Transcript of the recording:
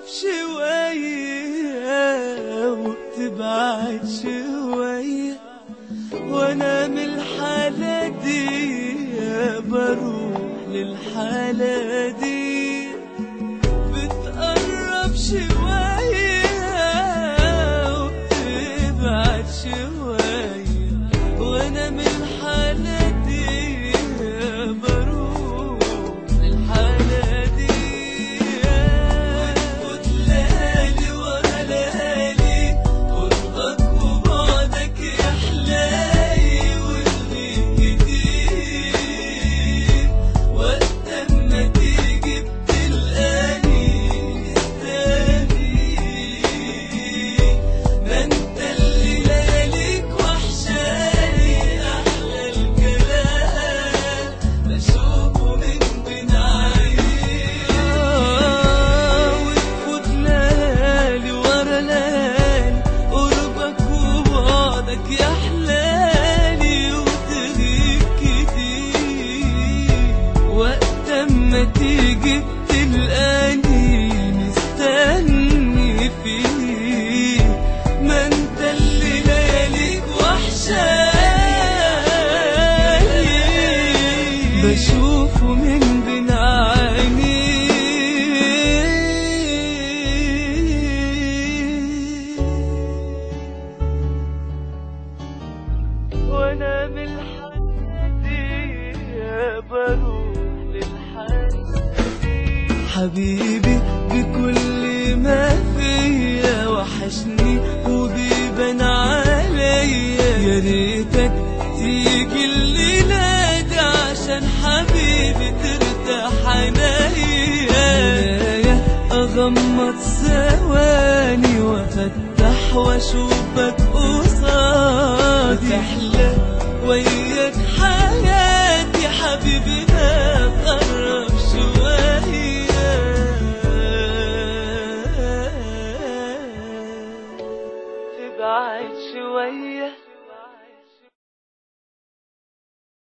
شوية وبتبعد شوية وانا من الحالة دي بروح للحالة دي بتقرب شوية وبتبعد شوية وانا من الحالة دي بروح للحالة دي وتفوت ليالي ورا ليالي قربك وبعدك يحلالي والغيب كتير وقت ما تيجي بتلقاني مستني ما انت اللي لياليك وحشاني احلى الكلام بشوفه من بين عينيك وتفوت ليالي ورا ليالي قربك وبعدك يا حلالي وتغيب كتير وقت ما تيجي بتلقاني مستني فيك ما انت اللي لياليك وحشاني بشوفه من بين عينيك وانا من الحالة دي بروح للحالة دي حبيبي بكل ما فيا وحشني وبيبان عليا يا ريتك تيجي الليلة دي عشان حبيبي ترتاح عينيا اغمض ثواني وافتح واشوفك قصادي تحلى وياك حياتي حبيبي ما تقرب شوية تبعد شوية